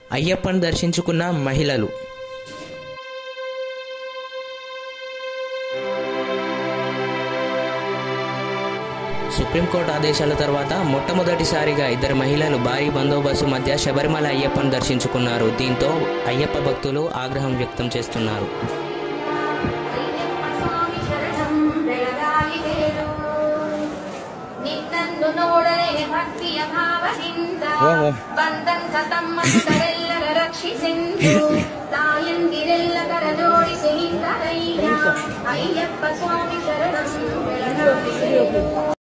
అయ్యప్పను దర్శించుకున్న మహిళలు సుప్రీంకోర్టు ఆదేశాల తర్వాత మొట్టమొదటిసారిగా ఇద్దరు మహిళలు భారీ బందోబస్తు మధ్య శబరిమల అయ్యప్పను దర్శించుకున్నారు దీంతో అయ్యప్ప భక్తులు ఆగ్రహం వ్యక్తం చేస్తున్నారు ಸ್ವಾಮಿ ಶರಣಂ ಬೆಳಗಾಯಿ ಬೇರು ನಿನ್ನನ್ನು ನೋಡಲೆ ಭಕ್ತಿಯ ಭಾವದಿಂದ ಬಂದಂತ ತಮ್ಮಂದರೆಲ್ಲರ ರಕ್ಷಿಸೆಂದು ತಾಯಂದಿರೆಲ್ಲ ಕರ ಜೋಡಿಸಿ ನಿಂತರಯ್ಯ ಅಯ್ಯಪ್ಪ ಸ್ವಾಮಿ ಶರಣಂ ಬೆಳಗಾಯಿ ಬೇರು